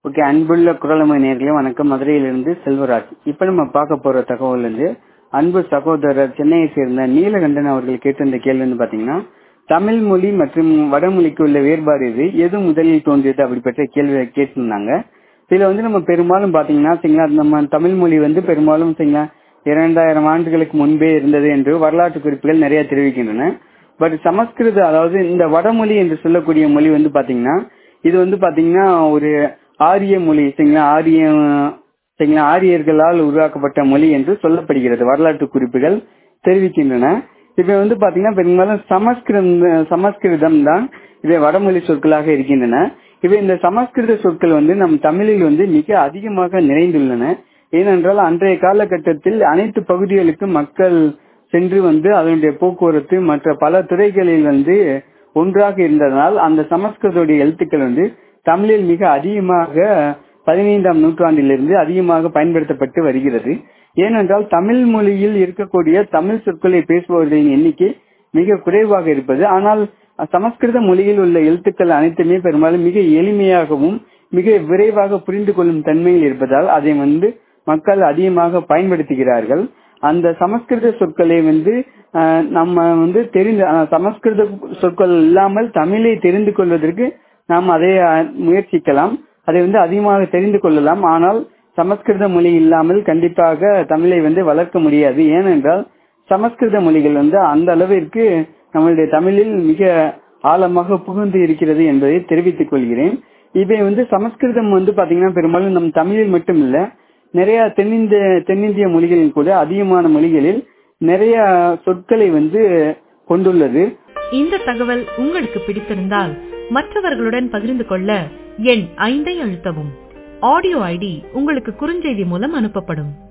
okay அன்புள்ள குரலமை நேர்களே வணக்கம் மதுரையிலிருந்து செல்வராஜ் இப்ப நம்ம பார்க்க போற தகவல் வந்து அன்பு சகோதரர் சென்னையை சேர்ந்த நீலகண்டன் அவர்கள் கேட்டிருந்த கேள்வி வந்து பாத்தீங்கன்னா தமிழ் மொழி மற்றும் வடமொழிக்கு உள்ள வேறுபாடு இது எது முதலில் தோன்றியது அப்படிப்பட்ட கேள்வி கேட்டிருந்தாங்க இதுல வந்து நம்ம பெரும்பாலும் பாத்தீங்கன்னா சரிங்களா நம்ம தமிழ் மொழி வந்து பெரும்பாலும் சரிங்களா இரண்டாயிரம் ஆண்டுகளுக்கு முன்பே இருந்தது என்று வரலாற்று குறிப்புகள் நிறைய தெரிவிக்கின்றன பட் சமஸ்கிருத அதாவது இந்த வடமொழி என்று சொல்லக்கூடிய மொழி வந்து பாத்தீங்கன்னா இது வந்து பாத்தீங்கன்னா ஒரு ஆரிய மொழி சரிங்களா ஆரிய சரிங்களா ஆரியர்களால் உருவாக்கப்பட்ட மொழி என்று சொல்லப்படுகிறது வரலாற்று குறிப்புகள் தெரிவிக்கின்றன இப்ப வந்து பாத்தீங்கன்னா பெரும்பாலும் சமஸ்கிருதம் சமஸ்கிருதம் தான் இவை வடமொழி சொற்களாக இருக்கின்றன இவை இந்த சமஸ்கிருத சொற்கள் வந்து நம் தமிழில் வந்து மிக அதிகமாக நிறைந்துள்ளன ஏனென்றால் அன்றைய காலகட்டத்தில் அனைத்து பகுதிகளுக்கும் மக்கள் சென்று வந்து அதனுடைய போக்குவரத்து மற்ற பல துறைகளில் வந்து ஒன்றாக இருந்ததனால் அந்த சமஸ்கிருதோடைய எழுத்துக்கள் வந்து தமிழில் மிக அதிகமாக பதினைந்தாம் நூற்றாண்டிலிருந்து அதிகமாக பயன்படுத்தப்பட்டு வருகிறது ஏனென்றால் தமிழ் மொழியில் இருக்கக்கூடிய தமிழ் சொற்களை பேசுபவர்களின் எண்ணிக்கை மிக குறைவாக இருப்பது ஆனால் சமஸ்கிருத மொழியில் உள்ள எழுத்துக்கள் அனைத்துமே பெரும்பாலும் மிக எளிமையாகவும் மிக விரைவாக புரிந்து கொள்ளும் தன்மையில் இருப்பதால் அதை வந்து மக்கள் அதிகமாக பயன்படுத்துகிறார்கள் அந்த சமஸ்கிருத சொற்களை வந்து நம்ம வந்து தெரிந்து சமஸ்கிருத சொற்கள் இல்லாமல் தமிழை தெரிந்து கொள்வதற்கு நாம் அதை முயற்சிக்கலாம் அதை வந்து அதிகமாக தெரிந்து கொள்ளலாம் ஆனால் சமஸ்கிருத மொழி இல்லாமல் கண்டிப்பாக தமிழை வந்து வளர்க்க முடியாது ஏனென்றால் சமஸ்கிருத மொழிகள் வந்து அந்த அளவிற்கு நம்மளுடைய தமிழில் மிக ஆழமாக புகுந்து இருக்கிறது என்பதை தெரிவித்துக் கொள்கிறேன் இவை வந்து சமஸ்கிருதம் வந்து பாத்தீங்கன்னா பெரும்பாலும் நம் தமிழில் மட்டும் இல்ல நிறைய தென்னிந்திய தென்னிந்திய மொழிகளில் கூட அதிகமான மொழிகளில் நிறைய சொற்களை வந்து கொண்டுள்ளது இந்த தகவல் உங்களுக்கு பிடித்திருந்தால் மற்றவர்களுடன் பகிர்ந்து கொள்ள எண் ஐந்தை அழுத்தவும் ஆடியோ ஐடி உங்களுக்கு குறுஞ்செய்தி மூலம் அனுப்பப்படும்